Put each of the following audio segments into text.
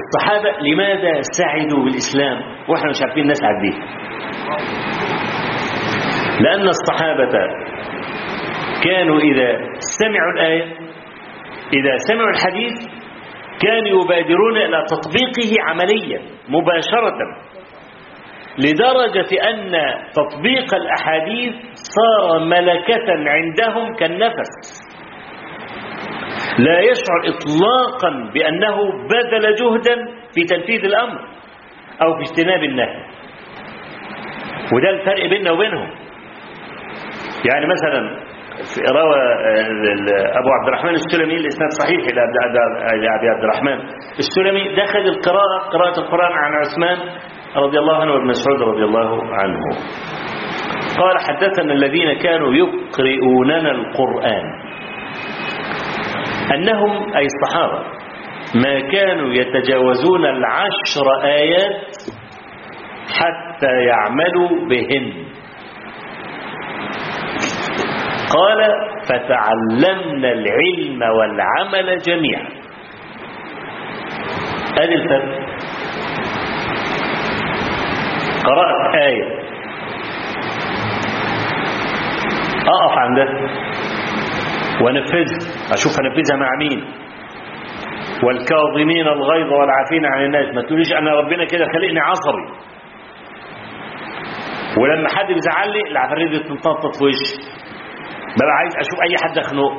الصحابة لماذا سعدوا بالإسلام وإحنا مش عارفين نسعد به لأن الصحابة كانوا إذا سمعوا الآية إذا سمعوا الحديث كانوا يبادرون إلى تطبيقه عمليا مباشرة لدرجة أن تطبيق الأحاديث صار ملكة عندهم كالنفس لا يشعر إطلاقا بأنه بذل جهدا في تنفيذ الأمر أو في اجتناب النهي وده الفرق بيننا وبينهم يعني مثلا روى أبو عبد الرحمن السلمي الإسناد صحيح إلى أبي عبد الرحمن السلمي دخل القراءة قراءة القرآن عن عثمان رضي الله عنه وابن مسعود رضي الله عنه قال حدثنا الذين كانوا يقرؤوننا القرآن أنهم أي الصحابة ما كانوا يتجاوزون العشر آيات حتى يعملوا بهن قال فتعلمنا العلم والعمل جميعا ادي الفرق قرأت آية أقف عندها وانفذها أشوف أنفذها مع مين والكاظمين الغيظ والعافين عن الناس ما تقوليش أنا ربنا كده خلقني عصبي ولما حد بيزعل لي العفاريت بتنطط في وشي ببقى عايز اشوف اي حد اخنقه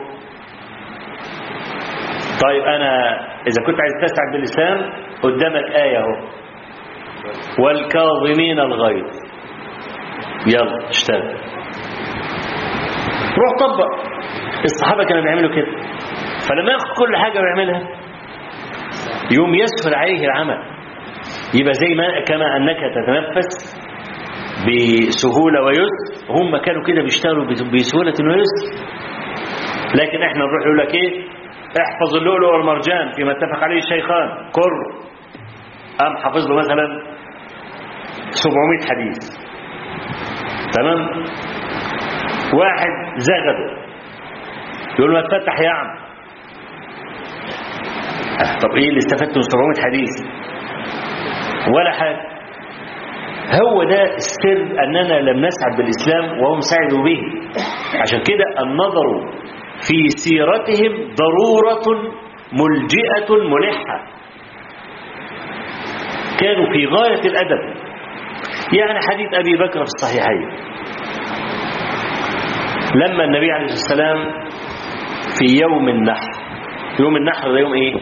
طيب انا اذا كنت عايز تسعد باللسان قدامك ايه اهو والكاظمين الغيظ يلا اشتغل روح طبق الصحابه كانوا بيعملوا كده فلما ياخد كل حاجه ويعملها يوم يسهل عليه العمل يبقى زي ما كما انك تتنفس بسهولة ويسر هم كانوا كده بيشتغلوا بسهولة ويسر لكن احنا نروح يقول لك ايه احفظ اللؤلؤ والمرجان فيما اتفق عليه الشيخان كر قام حافظ له مثلا 700 حديث تمام واحد زغده يقول له اتفتح يا عم طب ايه اللي استفدته من 700 حديث ولا حاجه هو ده السر أننا لم نسعد بالإسلام وهم سعدوا به عشان كده النظر في سيرتهم ضرورة ملجئة ملحة كانوا في غاية الأدب يعني حديث أبي بكر في الصحيحين لما النبي عليه الصلاة والسلام في يوم النحر يوم النحر ده يوم ايه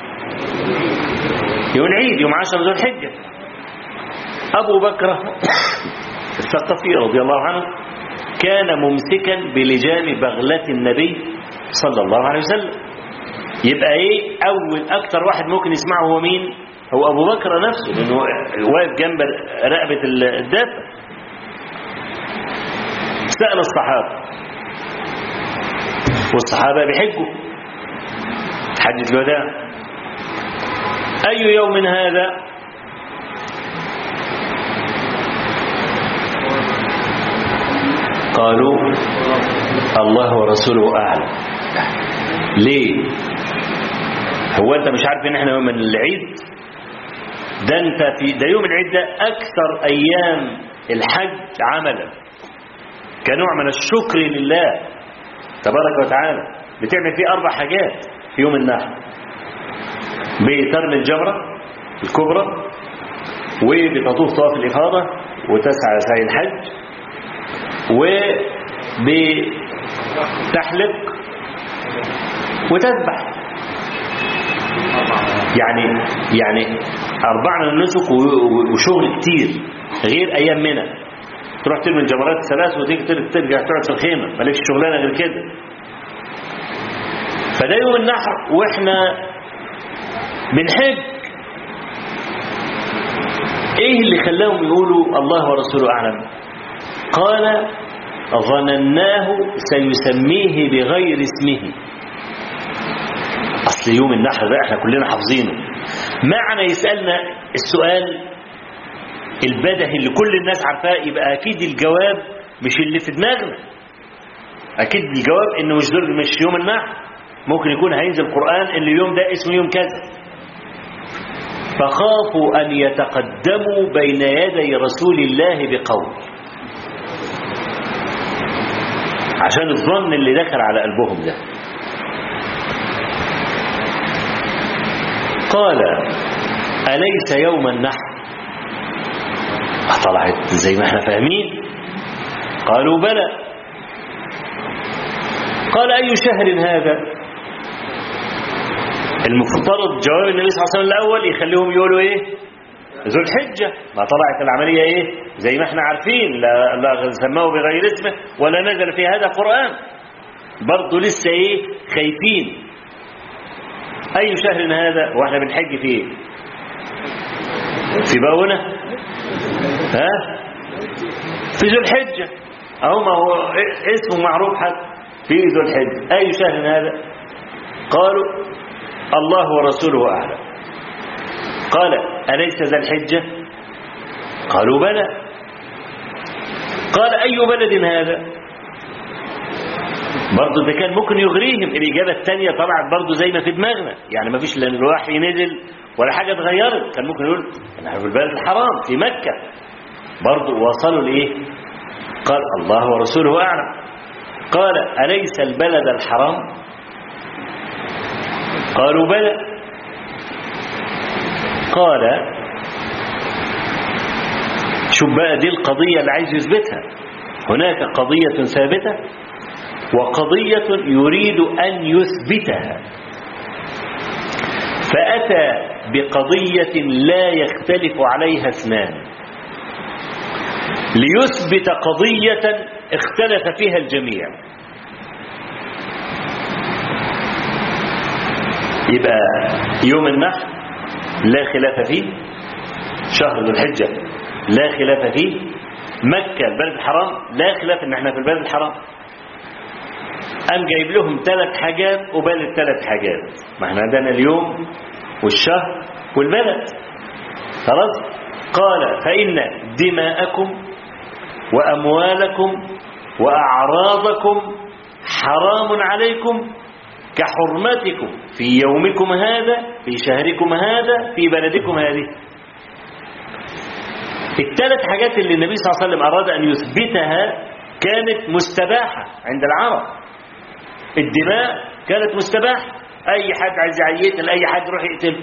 يوم العيد يوم عشر ذو الحجة أبو بكر الثقفي رضي الله عنه كان ممسكا بلجام بغلة النبي صلى الله عليه وسلم يبقى ايه اول اكتر واحد ممكن يسمعه هو مين هو ابو بكر نفسه لانه واقف جنب رقبة الدابة سأل الصحابة والصحابة بيحجوا حجة الوداع أي يوم هذا قالوا الله ورسوله أعلم ليه هو أنت مش عارف إن إحنا يوم العيد ده أنت في ده يوم العيد ده أكثر أيام الحج عملا كنوع من الشكر لله تبارك وتعالى بتعمل فيه أربع حاجات في يوم النحر بترمي الجمرة الكبرى وبتطوف طواف الإفاضة وتسعى سعي الحج وبتحلق وتذبح يعني يعني أربعة من النسك وشغل كتير غير أيام منى تروح ترمي الجمرات الثلاث وتيجي ترجع تقعد في الخيمة مالكش شغلانة غير كده فده يوم النحر واحنا بنحج ايه اللي خلاهم يقولوا الله ورسوله اعلم قال ظنناه سيسميه بغير اسمه اصل يوم النحر ده احنا كلنا حافظينه معنى يسألنا السؤال البدهي اللي كل الناس عارفاه يبقى اكيد الجواب مش اللي في دماغنا اكيد الجواب انه مش دول مش يوم النحر ممكن يكون هينزل القرآن اللي اليوم ده اسمه يوم كذا فخافوا أن يتقدموا بين يدي رسول الله بقول عشان الظن اللي دخل على قلبهم ده قال أليس يوم النحر طلعت زي ما احنا فاهمين قالوا بلى قال أي شهر هذا المفترض جواب النبي صلى الله عليه وسلم الأول يخليهم يقولوا إيه ذو الحجة ما طلعت العملية إيه زي ما احنا عارفين لا, لا سماه بغير اسمه ولا نزل في هذا قرآن برضه لسه إيه خايفين أي شهر هذا واحنا بنحج في إيه في باونة ها في ذو الحجة أهو ما هو اسمه معروف حتى في ذو الحجة أي شهر هذا قالوا الله ورسوله أعلم قال أليس ذا الحجة قالوا بلى قال أي بلد هذا برضه ده كان ممكن يغريهم الإجابة الثانية طلعت برضه زي ما في دماغنا يعني ما فيش لأن الوحي نزل ولا حاجة اتغيرت كان ممكن يقول نحن في البلد الحرام في مكة برضه وصلوا لإيه قال الله ورسوله أعلم قال أليس البلد الحرام قالوا بلى قال شوف بقى دي القضية اللي عايز يثبتها هناك قضية ثابتة وقضية يريد أن يثبتها فأتى بقضية لا يختلف عليها اثنان ليثبت قضية اختلف فيها الجميع يبقى يوم النحر لا خلاف فيه شهر ذو الحجة لا خلاف فيه مكة البلد الحرام لا خلاف ان احنا في البلد الحرام قام جايب لهم ثلاث حاجات وبال الثلاث حاجات ما احنا عندنا اليوم والشهر والبلد خلاص قال فإن دماءكم وأموالكم وأعراضكم حرام عليكم كحرمتكم في يومكم هذا في شهركم هذا في بلدكم هذه الثلاث حاجات اللي النبي صلى الله عليه وسلم أراد أن يثبتها كانت مستباحة عند العرب الدماء كانت مستباحة أي حد عايز يقتل أي حد يروح يقتل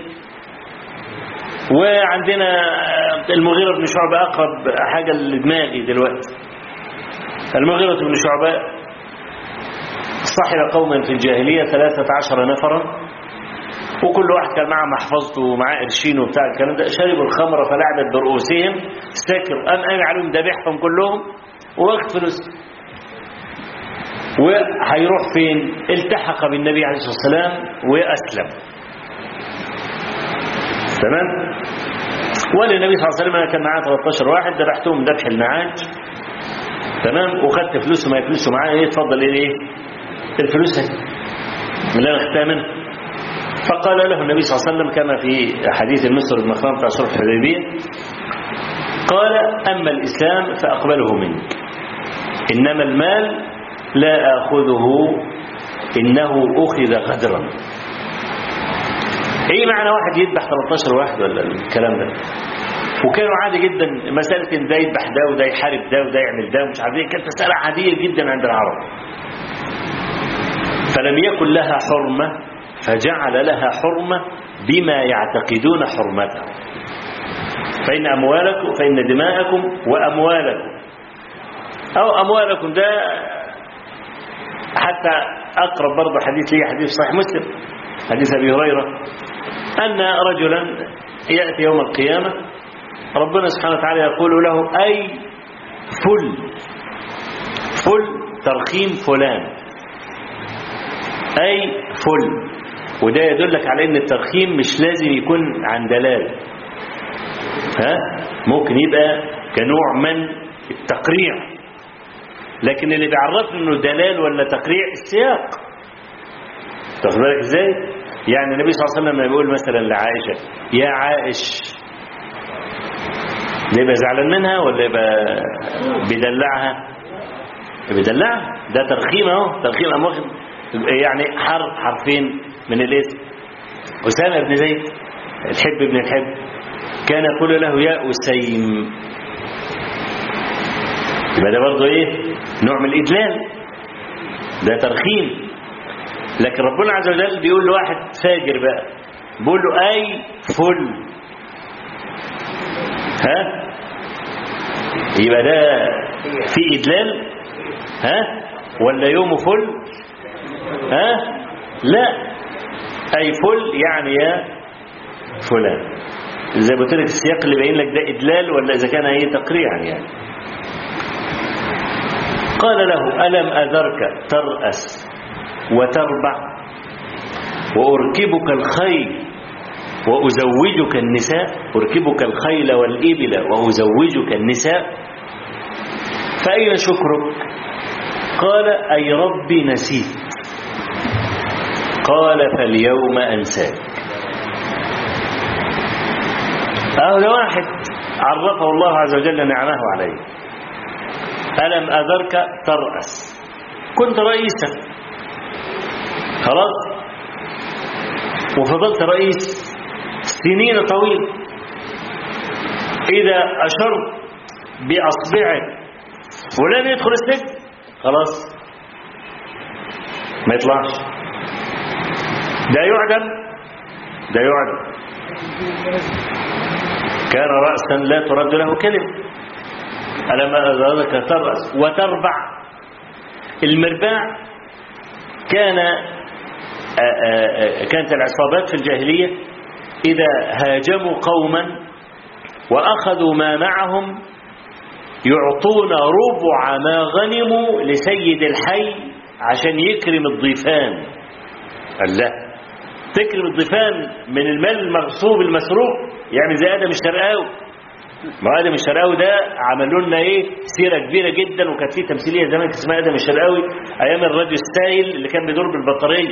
وعندنا المغيرة بن شعبة أقرب حاجة لدماغي دلوقتي المغيرة بن شعبة صحب قوما في الجاهلية ثلاثة عشر نفرا وكل واحد كان معه محفظته ومعاه قرشين وبتاع الكلام ده شربوا الخمر فلعبت برؤوسهم سكروا قام قام عليهم ذبحهم كلهم وواخد فلوس وهيروح فين التحق بالنبي عليه الصلاة والسلام وأسلم تمام وللنبي صلى الله عليه وسلم أنا كان معاه 13 واحد ذبحتهم ذبح المعاج تمام وخدت فلوسه ما فلوسه معاه ايه اتفضل ايه ايه الفلوس اللي انا اخدتها منه فقال له النبي صلى الله عليه وسلم كما في حديث المسر بن مخرام بتاع صلح الحديبيه قال اما الاسلام فاقبله منك انما المال لا اخذه انه اخذ غدرا ايه معنى واحد يذبح 13 واحد ولا الكلام ده وكانوا عادي جدا مسألة ان ده يذبح ده وده يحارب ده وده يعمل ده ومش عارف ايه كانت مسألة عادية جدا عند العرب فلم يكن لها حرمة فجعل لها حرمة بما يعتقدون حرمتها فإن أموالكم فإن دماءكم وأموالكم أو أموالكم ده حتى أقرب برضه حديث لي حديث صحيح مسلم حديث أبي هريرة أن رجلا يأتي يوم القيامة ربنا سبحانه وتعالى يقول له أي فل فل ترخيم فلان أي فل وده يدلك على ان الترخيم مش لازم يكون عن دلال ها ممكن يبقى كنوع من التقريع لكن اللي بيعرفنا انه دلال ولا تقريع السياق تاخد بالك ازاي يعني النبي صلى الله عليه وسلم لما بيقول مثلا لعائشه يا عائش يبقى زعلان منها ولا يبقى بيدلعها بيدلعها ده ترخيم اهو ترخيم أم واخد يعني حرف حرفين من الاسم أسامة بن زيد الحب ابن الحب كان يقول له يا أسيم يبقى ده برضه ايه نوع من الإدلال ده ترخيم لكن ربنا عز وجل بيقول لواحد فاجر بقى بيقول له أي فل ها يبقى ده في إدلال ها ولا يوم فل ها لا أي فل يعني يا فلان زي ما قلت لك السياق اللي باين لك ده إدلال ولا إذا كان هي تقريعا يعني قال له ألم أذرك ترأس وتربع وأركبك الخيل وأزوجك النساء أركبك الخيل والإبل وأزوجك النساء فأين شكرك قال أي ربي نسيت قال فاليوم أنساك هذا واحد عرفه الله عز وجل نعمه عليه ألم أذرك ترأس كنت رئيسا خلاص وفضلت رئيس سنين طويلة إذا أشرت بأصبعك ولم يدخل السجن خلاص ما يطلعش ده يعدم ده يعدم كان رأسا لا ترد له كلمة ألم أذلك ترأس وتربع المرباع كان آآ آآ كانت العصابات في الجاهلية إذا هاجموا قوما وأخذوا ما معهم يعطون ربع ما غنموا لسيد الحي عشان يكرم الضيفان قال لا تكرم الضيفان من المال المغصوب المسروق يعني زي ادم الشرقاوي ما ادم الشرقاوي ده عملوا لنا ايه سيره كبيره جدا وكانت في تمثيليه زمان كانت اسمها ادم الشرقاوي ايام الراديو ستايل اللي كان بيدور بالبطاريه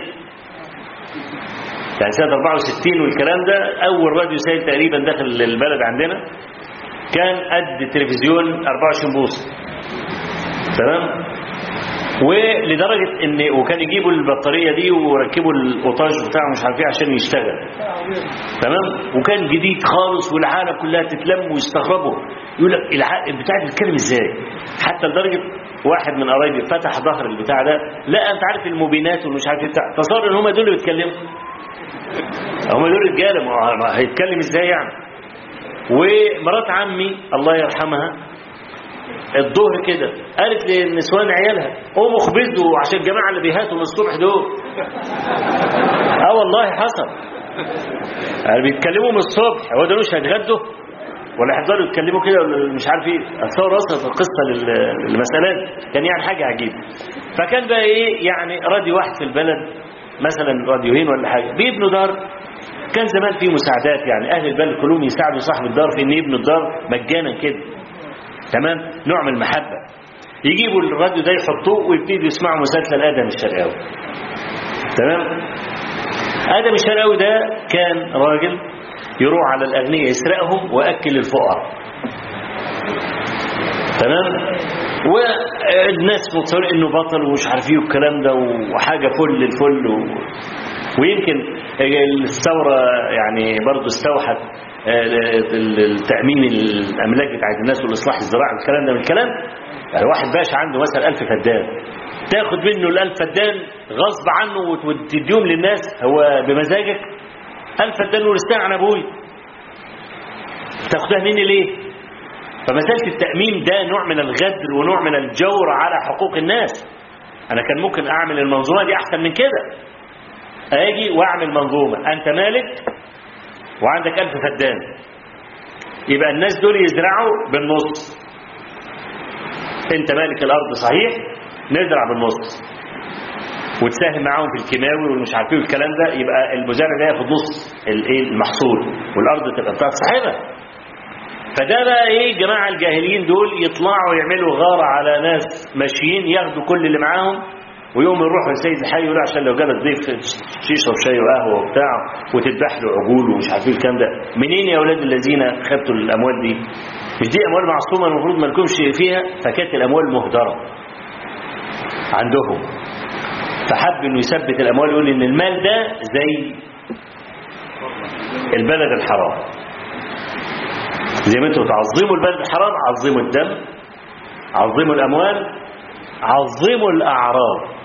يعني سنه 64 والكلام ده اول راديو ستايل تقريبا داخل البلد عندنا كان قد تلفزيون 24 بوصه تمام ولدرجة ان وكان يجيبوا البطارية دي وركبوا القطاج بتاعه مش عارف ايه عشان يشتغل تمام وكان جديد خالص والعالم كلها تتلم ويستغربوا يقول لك البتاع ده بيتكلم ازاي حتى لدرجة واحد من قرايبي فتح ظهر البتاع ده لا انت عارف المبينات ومش عارف ايه بتاع تصور ان هم دول اللي بيتكلموا هم دول رجاله ما هيتكلم ازاي يعني ومرات عمي الله يرحمها الظهر كده قالت للنسوان عيالها قوموا اخبزوا عشان الجماعه اللي بيهاتوا من الصبح دول اه والله حصل يعني بيتكلموا من الصبح هو دول مش هيتغدوا ولا هيفضلوا يتكلموا كده ولا مش عارف ايه اتصور اصلا القصه للمساله دي كان يعني حاجه عجيبه فكان بقى ايه يعني راديو واحد في البلد مثلا راديوهين ولا حاجه بيبنوا دار كان زمان في مساعدات يعني اهل البلد كلهم يساعدوا صاحب الدار في ان يبنوا الدار مجانا كده تمام نوع من المحبة يجيبوا الراديو ده يحطوه ويبتدوا يسمعوا مسلسل آدم الشرقاوي تمام آدم الشرقاوي ده كان راجل يروح على الأغنياء يسرقهم وأكل الفقراء تمام والناس متصورين انه بطل ومش عارف ايه والكلام ده وحاجه فل الفل و... ويمكن الثوره يعني برضه استوحت التأمين الأملاك بتاعت الناس والإصلاح الزراعي والكلام ده من الكلام يعني واحد باشا عنده مثلا ألف فدان تاخد منه الألف فدان غصب عنه وتديهم للناس هو بمزاجك ألف فدان ورثتها عن أبوي تاخدها مني ليه فمسألة التأمين ده نوع من الغدر ونوع من الجور على حقوق الناس أنا كان ممكن أعمل المنظومة دي أحسن من كده أجي وأعمل منظومة أنت مالك وعندك ألف فدان يبقى الناس دول يزرعوا بالنص انت مالك الأرض صحيح نزرع بالنص وتساهم معاهم في الكيماوي والمش عارف ايه والكلام ده يبقى المزارع ده ياخد نص الايه المحصول والارض تبقى بتاعت صاحبها فده بقى ايه جماعه الجاهليين دول يطلعوا يعملوا غاره على ناس ماشيين ياخدوا كل اللي معاهم ويوم يروحوا لسيد الحي يقولوا عشان لو جالك ضيف يشرب شاي وقهوه وبتاع وتذبح له عجول ومش عارفين الكلام ده منين يا اولاد الذين خدتوا الاموال دي مش دي اموال معصومه المفروض ما لكمش فيها فكانت الاموال مهدره عندهم فحب انه يثبت الاموال يقول ان المال ده زي البلد الحرام زي ما انتم تعظموا البلد الحرام عظموا الدم عظموا الأموال عظموا الأعراض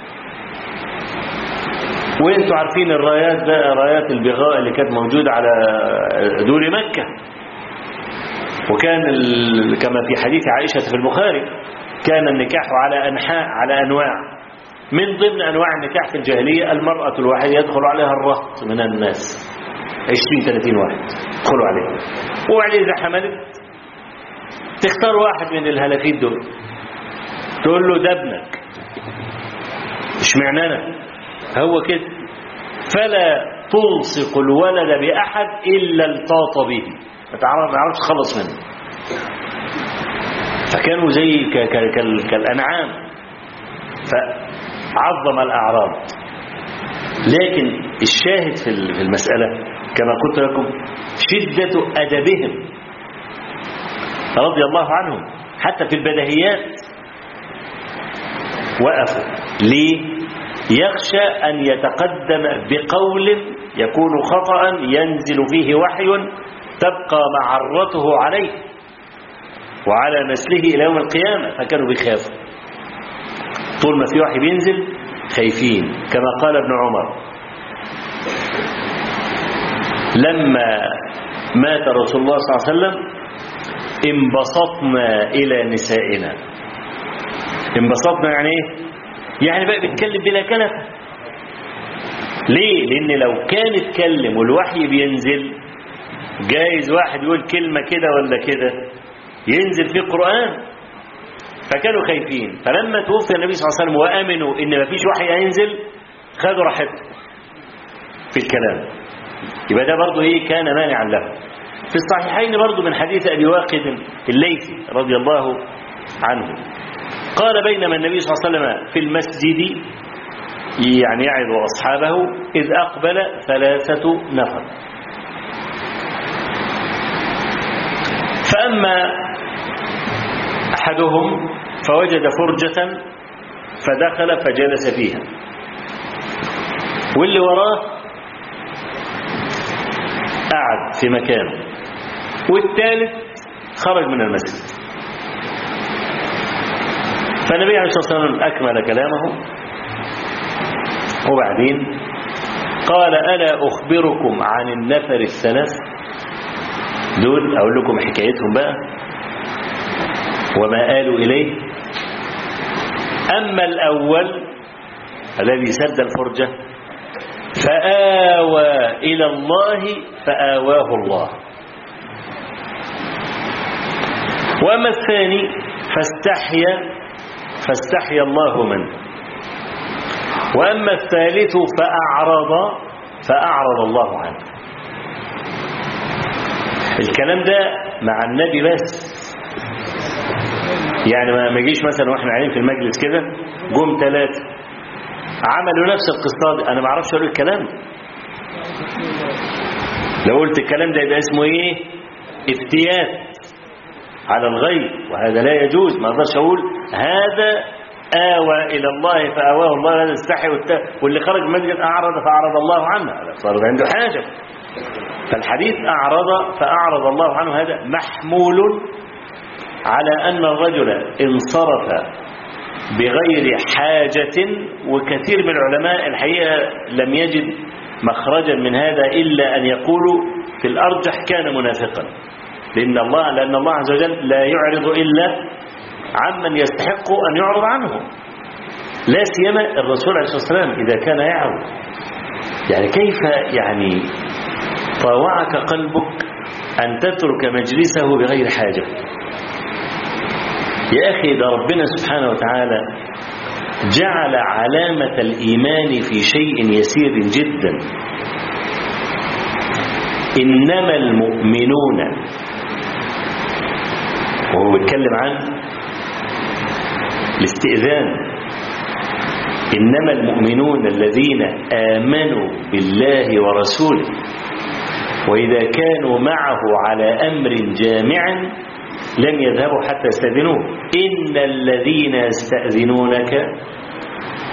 وانتوا عارفين الرايات بقى رايات البغاء اللي كانت موجودة على دور مكة وكان ال... كما في حديث عائشة في البخاري كان النكاح على أنحاء على أنواع من ضمن أنواع النكاح في الجاهلية المرأة الواحدة يدخل عليها الرهط من الناس 20 30 واحد يدخلوا عليها وبعدين إذا حملت تختار واحد من الهلافيت دول تقول له ده ابنك اشمعنى انا هو كده فلا تلصق الولد بأحد إلا التاط به ما تعرفش تخلص منه فكانوا زي ك ك ك كالأنعام فعظم الأعراض لكن الشاهد في المسألة كما قلت لكم شدة أدبهم رضي الله عنهم حتى في البدهيات وقفوا ليه يخشى أن يتقدم بقول يكون خطأ ينزل فيه وحي تبقى معرته عليه وعلى نسله إلى يوم القيامة فكانوا بيخافوا طول ما في وحي بينزل خايفين كما قال ابن عمر لما مات رسول الله صلى الله عليه وسلم انبسطنا إلى نسائنا انبسطنا يعني ايه يعني بقى بيتكلم بلا كلف ليه لان لو كان اتكلم والوحي بينزل جايز واحد يقول كلمة كده ولا كده ينزل في القرآن فكانوا خايفين فلما توفي النبي صلى الله عليه وسلم وآمنوا ان مفيش وحي هينزل خدوا راحتهم في الكلام يبقى ده برضه ايه كان مانعا له في الصحيحين برضه من حديث ابي واقد الليثي رضي الله عنه قال بينما النبي صلى الله عليه وسلم في المسجد يعني يعظ أصحابه إذ أقبل ثلاثة نفر فأما أحدهم فوجد فرجة فدخل فجلس فيها واللي وراه قعد في مكانه والثالث خرج من المسجد فالنبي عليه الصلاة والسلام أكمل كلامه وبعدين قال ألا أخبركم عن النفر الثلاث دول أقول لكم حكايتهم بقى وما آلوا إليه أما الأول الذي سد الفرجة فآوى إلى الله فآواه الله وأما الثاني فاستحيا فاستحيا الله منه وأما الثالث فأعرض فأعرض الله عنه الكلام ده مع النبي بس يعني ما يجيش مثلا واحنا قاعدين في المجلس كده جم ثلاثة عملوا نفس القصة دي أنا ما اعرفش أقول الكلام لو قلت الكلام ده يبقى اسمه إيه افتيات على الغيب وهذا لا يجوز ما اقدرش اقول هذا آوى إلى الله فآواه الله هذا استحي واللي خرج من المسجد أعرض فأعرض الله عنه هذا صار عنده حاجة فالحديث أعرض فأعرض الله عنه هذا محمول على أن الرجل انصرف بغير حاجة وكثير من العلماء الحقيقة لم يجد مخرجا من هذا إلا أن يقولوا في الأرجح كان منافقا لأن الله لأن الله عز وجل لا يعرض إلا عمن يستحق أن يعرض عنه لا سيما الرسول عليه الصلاة والسلام إذا كان يعرض يعني كيف يعني طاوعك قلبك أن تترك مجلسه بغير حاجة يا أخي ده ربنا سبحانه وتعالى جعل علامة الإيمان في شيء يسير جدا إنما المؤمنون وهو بيتكلم عن الاستئذان إنما المؤمنون الذين آمنوا بالله ورسوله وإذا كانوا معه على أمر جامع لم يذهبوا حتى يستأذنوه إن الذين يستأذنونك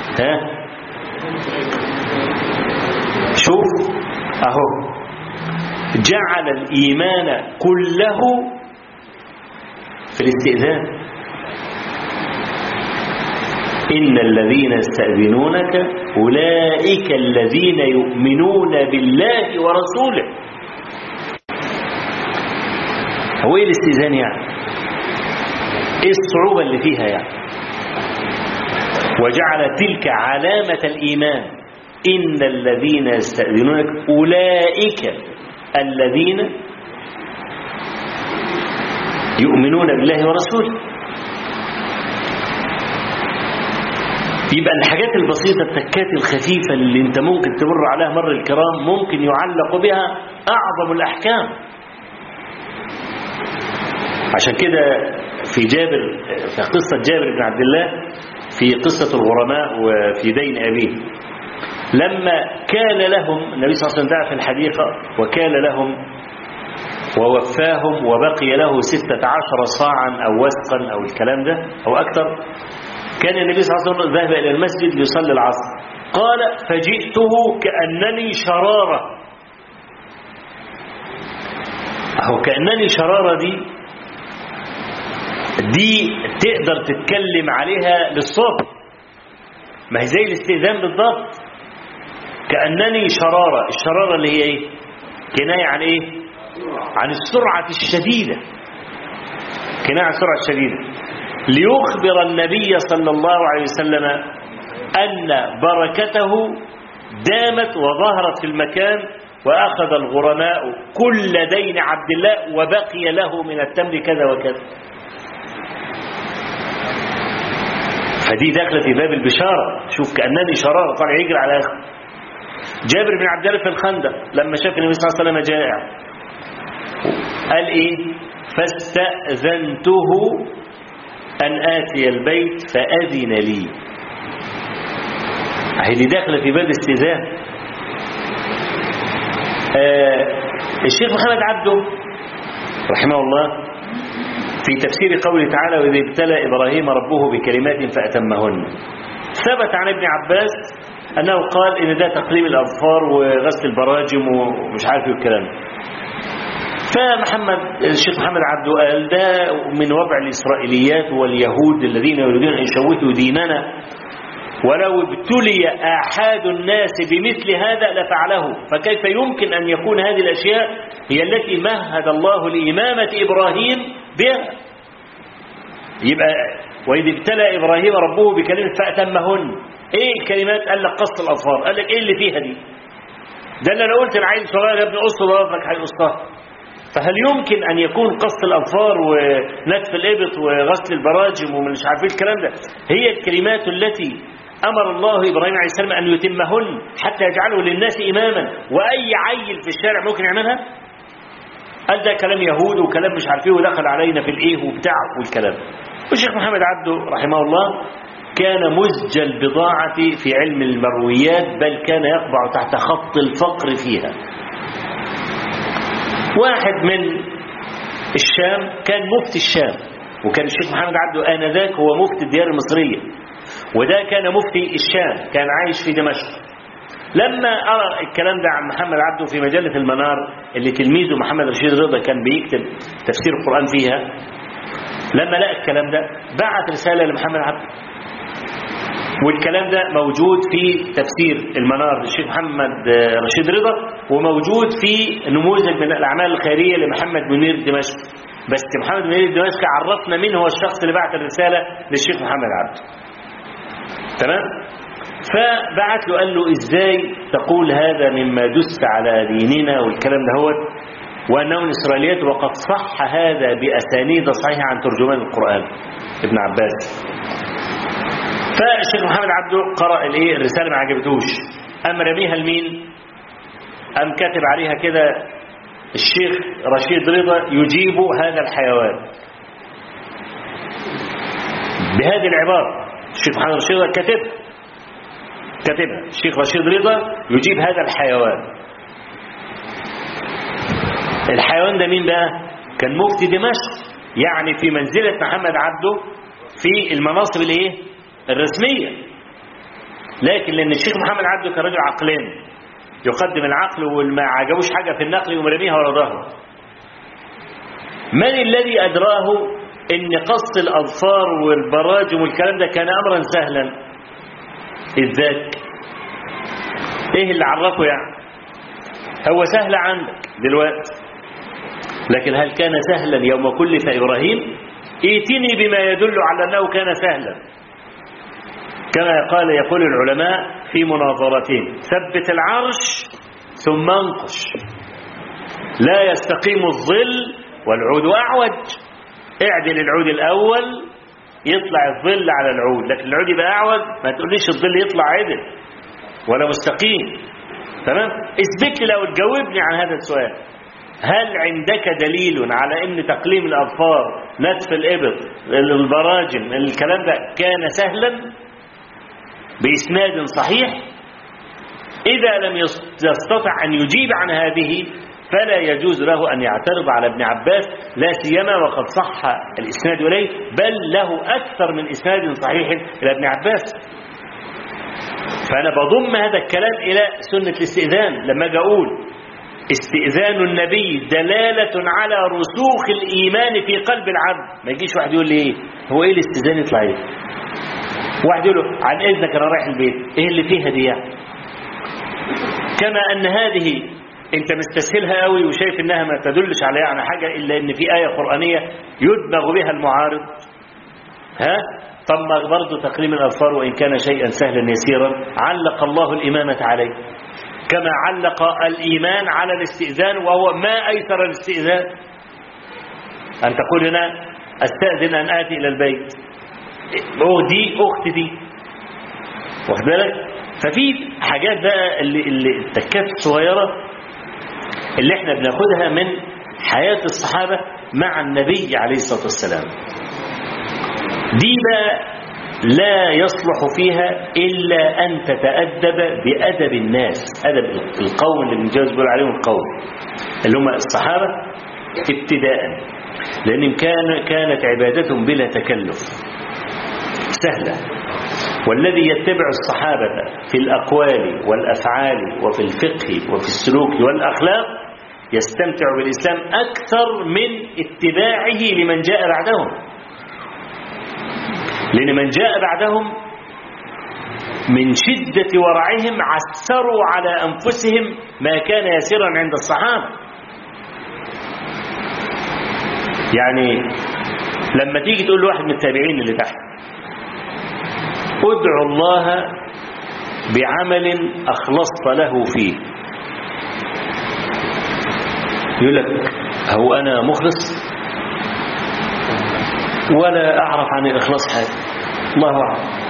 ها شوف أهو جعل الإيمان كله في الاستئذان إن الذين يستأذنونك أولئك الذين يؤمنون بالله ورسوله هو إيه الاستئذان يعني إيه الصعوبة اللي فيها يعني وجعل تلك علامة الإيمان إن الذين يستأذنونك أولئك الذين يؤمنون بالله ورسوله يبقى الحاجات البسيطة التكات الخفيفة اللي انت ممكن تمر عليها مر الكرام ممكن يعلق بها أعظم الأحكام عشان كده في جابر في قصة جابر بن عبد الله في قصة الغرماء وفي دين أبيه لما كان لهم النبي صلى الله عليه وسلم دعا في الحديقة وكان لهم ووفاهم وبقي له ستة عشر صاعا أو وسقا أو الكلام ده أو أكثر كان النبي صلى الله عليه وسلم ذهب إلى المسجد ليصلي العصر قال فجئته كأنني شرارة أو كأنني شرارة دي دي تقدر تتكلم عليها للصبح ما هي زي الاستئذان بالضبط كأنني شرارة الشرارة اللي هي ايه كناية عن ايه عن السرعة الشديدة كناية عن السرعة الشديدة ليخبر النبي صلى الله عليه وسلم أن بركته دامت وظهرت في المكان وأخذ الغرماء كل دين عبد الله وبقي له من التمر كذا وكذا فدي داخله في باب البشارة شوف كأنني شرارة طالع يجري على أخر جابر بن عبد الله في الخندق لما شاف النبي صلى الله عليه وسلم جائع قال إيه فاستأذنته أن آتي البيت فأذن لي هي دي داخله في باب استئذان آه الشيخ محمد عبده رحمه الله في تفسير قوله تعالى وإذ ابتلى إبراهيم ربه بكلمات فأتمهن ثبت عن ابن عباس أنه قال إن ده تقليم الأظفار وغسل البراجم ومش عارف ايه الكلام فمحمد الشيخ محمد عبده قال ده من وضع الإسرائيليات واليهود الذين يريدون أن يشوهوا ديننا ولو ابتلي آحاد الناس بمثل هذا لفعله فكيف يمكن أن يكون هذه الأشياء هي التي مهد الله لإمامة إبراهيم بها يبقى وإذ ابتلى إبراهيم ربه بكلمة فأتمهن إيه الكلمات قال لك قص الأظفار قال لك إيه اللي فيها دي ده اللي أنا قلت العيل صغير يا ابني قص ضوافرك هيقصها فهل يمكن أن يكون قص الأظفار ونتف الإبط وغسل البراجم ومش عارفين الكلام ده هي الكلمات التي أمر الله إبراهيم عليه السلام أن يتمهن حتى يجعله للناس إماما وأي عيل في الشارع ممكن يعملها قال ده كلام يهود وكلام مش عارفين ودخل علينا في الإيه وبتاع والكلام والشيخ محمد عبده رحمه الله كان مزج البضاعة في علم المرويات بل كان يقبع تحت خط الفقر فيها واحد من الشام كان مفتي الشام وكان الشيخ محمد عبده آنذاك هو مفتي الديار المصرية وده كان مفتي الشام كان عايش في دمشق لما أرى الكلام ده عن محمد عبده في مجلة المنار اللي تلميذه محمد رشيد رضا كان بيكتب تفسير القرآن فيها لما لقى الكلام ده بعت رسالة لمحمد عبده والكلام ده موجود في تفسير المنار للشيخ محمد رشيد رضا وموجود في نموذج من الأعمال الخيرية لمحمد منير دمشق بس محمد منير دمشق عرفنا مين هو الشخص اللي بعت الرسالة للشيخ محمد عبده تمام فبعت له قال له ازاي تقول هذا مما دست على ديننا والكلام ده هو وانه من اسرائيليات وقد صح هذا باسانيد صحيحه عن ترجمان القران ابن عباس فالشيخ محمد عبده قرأ الايه الرسالة ما عجبتوش قام رميها لمين قام كاتب عليها كده الشيخ رشيد رضا يجيب هذا الحيوان بهذه العبارة الشيخ محمد رشيد رضا كاتبها كاتبها الشيخ رشيد رضا يجيب هذا الحيوان الحيوان ده مين بقى كان مفتي دمشق يعني في منزلة محمد عبده في المناصب الايه الرسمية لكن لأن الشيخ محمد عبده كان رجل عقلاني يقدم العقل وما عجبوش حاجة في النقل يقوم رميها ورا ظهره من الذي أدراه ان قص الأظفار والبراجم والكلام ده كان أمرا سهلا الذات ايه اللي عرفه يعني هو سهل عندك دلوقتي لكن هل كان سهلا يوم كلف إبراهيم ائتني بما يدل على أنه كان سهلا كما قال يقول العلماء في مناظرتهم ثبت العرش ثم انقش لا يستقيم الظل والعود أعوج اعدل العود الأول يطلع الظل على العود لكن العود يبقى أعوج ما تقوليش الظل يطلع عدل ولا مستقيم تمام اثبت لي لو تجاوبني عن هذا السؤال هل عندك دليل على ان تقليم الاظفار نتف الابط البراجم الكلام ده كان سهلا باسناد صحيح اذا لم يستطع ان يجيب عن هذه فلا يجوز له ان يعترض على ابن عباس لا سيما وقد صح الاسناد اليه بل له اكثر من اسناد صحيح الى ابن عباس فانا بضم هذا الكلام الى سنه الاستئذان لما اجي اقول استئذان النبي دلالة على رسوخ الإيمان في قلب العبد ما يجيش واحد يقول لي إيه هو إيه الاستئذان يطلع إيه واحد يقول له عن إذنك أنا رايح البيت إيه اللي فيها دي يعني كما أن هذه أنت مستسهلها قوي وشايف إنها ما تدلش على يعني حاجة إلا إن في آية قرآنية يدمغ بها المعارض ها طب برضه تقليم الأظفار وإن كان شيئا سهلا يسيرا علق الله الإمامة عليه كما علق الإيمان على الاستئذان وهو ما أيسر الاستئذان أن تقول هنا أستأذن أن آتي إلى البيت دي أخت دي واخد بالك ففي حاجات بقى اللي, اللي التكات الصغيرة اللي احنا بناخدها من حياة الصحابة مع النبي عليه الصلاة والسلام دي بقى لا يصلح فيها إلا أن تتأدب بأدب الناس أدب القوم اللي بنجاوز بيقول عليهم القوم اللي هم الصحابة ابتداء لأن كان كانت عبادتهم بلا تكلف سهلة والذي يتبع الصحابة في الأقوال والأفعال وفي الفقه وفي السلوك والأخلاق يستمتع بالإسلام أكثر من اتباعه لمن جاء بعدهم لأن من جاء بعدهم من شدة ورعهم عسروا على أنفسهم ما كان يسيرا عند الصحابة يعني لما تيجي تقول لواحد من التابعين اللي تحت ادعو الله بعمل أخلصت له فيه يقول لك هو أنا مخلص ولا أعرف عن الإخلاص حاجة الله أعلم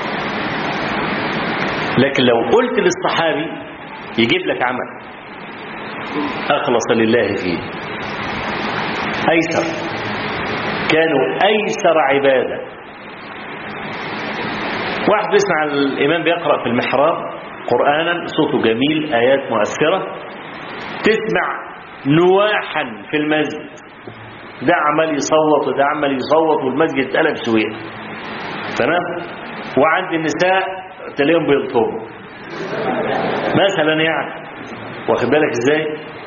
لكن لو قلت للصحابي يجيب لك عمل أخلص لله فيه أيسر كانوا أيسر عبادة واحد بيسمع الإمام بيقرأ في المحراب قرآنا صوته جميل آيات مؤثرة تسمع نواحا في المسجد ده عمال يصوت وده عمال يصوت والمسجد اتقلب سوية تمام وعند النساء تلاقيهم بيلطموا مثلا يعني واخد بالك ازاي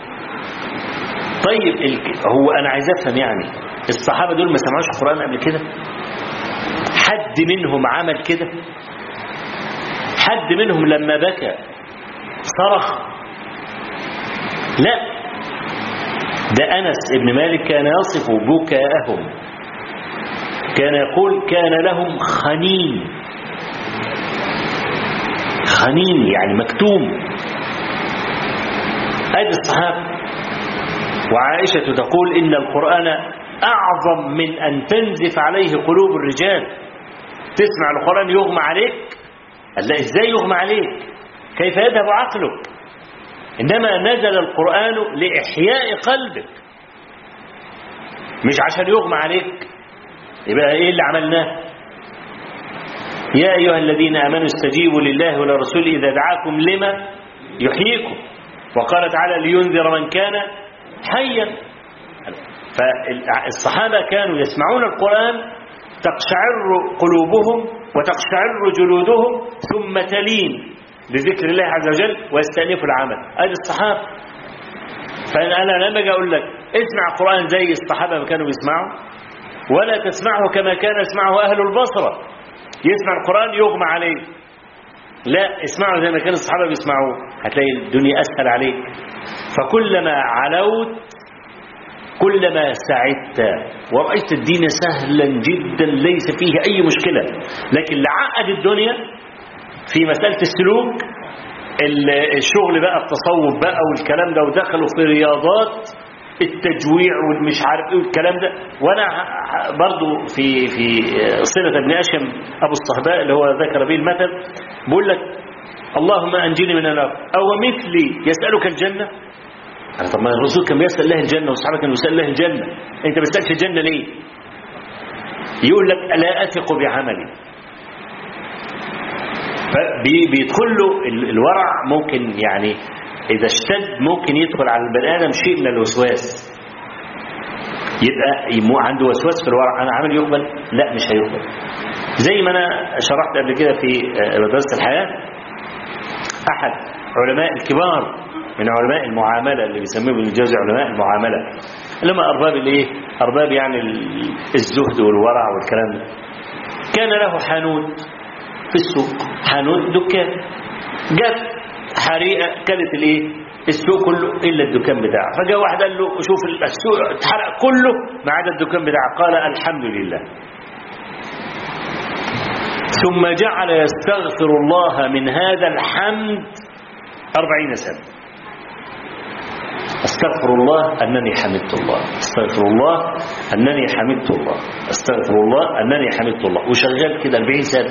طيب هو انا عايز افهم يعني الصحابه دول ما سمعوش القران قبل كده حد منهم عمل كده حد منهم لما بكى صرخ لا ده أنس ابن مالك كان يصف بكاءهم كان يقول كان لهم خنين خنين يعني مكتوم هذه الصحابة وعائشة تقول إن القرآن أعظم من أن تنزف عليه قلوب الرجال تسمع القرآن يغمى عليك قال لا إزاي يغمى عليك كيف يذهب عقلك إنما نزل القرآن لإحياء قلبك مش عشان يغمى عليك يبقى إيه اللي عملناه يا أيها الذين آمنوا استجيبوا لله ولرسوله إذا دعاكم لما يحييكم وقال تعالى لينذر من كان حيا فالصحابة كانوا يسمعون القرآن تقشعر قلوبهم وتقشعر جلودهم ثم تلين لذكر الله عز وجل ويستأنفوا العمل ادي الصحابة فأنا أنا لما أجي أقول لك اسمع القرآن زي الصحابة ما كانوا بيسمعوا ولا تسمعه كما كان يسمعه أهل البصرة يسمع القرآن يغمى عليه لا اسمعه زي ما كان الصحابة بيسمعوه هتلاقي الدنيا أسهل عليك فكلما علوت كلما سعدت ورأيت الدين سهلا جدا ليس فيه أي مشكلة لكن اللي عقد الدنيا في مسألة السلوك الشغل بقى التصوف بقى والكلام ده ودخلوا في رياضات التجويع والمش عارف ايه والكلام ده وانا برضو في في صلة ابن اشم ابو الصهباء اللي هو ذكر به المثل بقول لك اللهم انجني من النار او مثلي يسألك الجنة أنا طب ما الرسول كان بيسأل الله الجنة والصحابة كانوا يسأل الله الجنة انت ما بتسألش الجنة ليه يقول لك لا اثق بعملي فبيدخل له الورع ممكن يعني إذا اشتد ممكن يدخل على البني آدم شيء من الوسواس يبقى عنده وسواس في الورع أنا عامل يقبل لا مش هيقبل زي ما أنا شرحت قبل كده في مدرسة الحياة أحد علماء الكبار من علماء المعاملة اللي بيسموه ابن الجوزي علماء المعاملة اللي هم أرباب الإيه؟ أرباب يعني الزهد والورع والكلام ده كان له حانوت في السوق حانوت دكان جت حريقة كانت الايه السوق كله الا الدكان بتاعه فجاء واحد قال له شوف السوق اتحرق كله ما عدا الدكان بتاعه قال الحمد لله ثم جعل يستغفر الله من هذا الحمد أربعين سنة استغفر الله أنني حمدت الله استغفر الله أنني حمدت الله استغفر الله أنني حمدت الله وشغال كده 40 سنة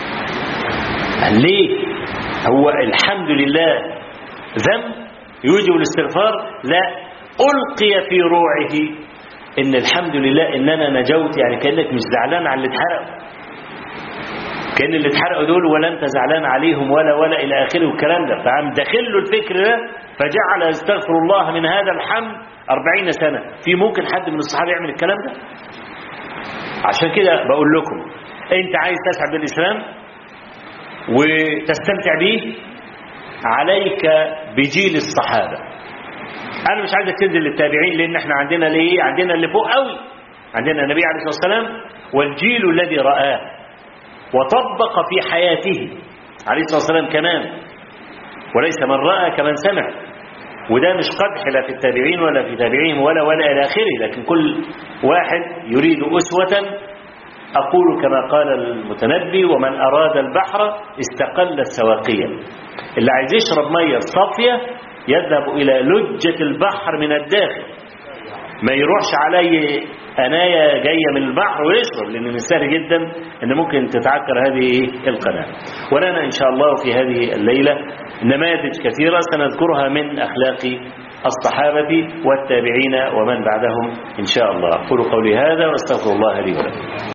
ليه هو الحمد لله ذنب يوجب الاستغفار لا ألقي في روعه إن الحمد لله إن أنا نجوت يعني كأنك مش زعلان على اللي اتحرقوا كأن اللي اتحرقوا دول ولا أنت زعلان عليهم ولا ولا إلى آخره والكلام ده فعم داخل له الفكر ده فجعل يستغفر الله من هذا الحمد أربعين سنة في ممكن حد من الصحابة يعمل الكلام ده عشان كده بقول لكم أنت عايز تسعد بالإسلام وتستمتع به عليك بجيل الصحابة أنا مش عايزك تنزل للتابعين لأن احنا عندنا ليه عندنا اللي فوق قوي عندنا النبي عليه الصلاة والسلام والجيل الذي رآه وطبق في حياته عليه الصلاة والسلام كمان وليس من رأى كمن سمع وده مش قدح لا في التابعين ولا في تابعيهم ولا ولا إلى آخره لكن كل واحد يريد أسوة أقول كما قال المتنبي ومن أراد البحر استقل السواقية اللي عايز يشرب مية صافية يذهب إلى لجة البحر من الداخل ما يروحش علي أنايا جاية من البحر ويشرب لأن من السهل جدا أن ممكن تتعكر هذه القناة ولنا إن شاء الله في هذه الليلة نماذج كثيرة سنذكرها من أخلاق الصحابة والتابعين ومن بعدهم إن شاء الله أقول قولي هذا واستغفر الله لي ولكم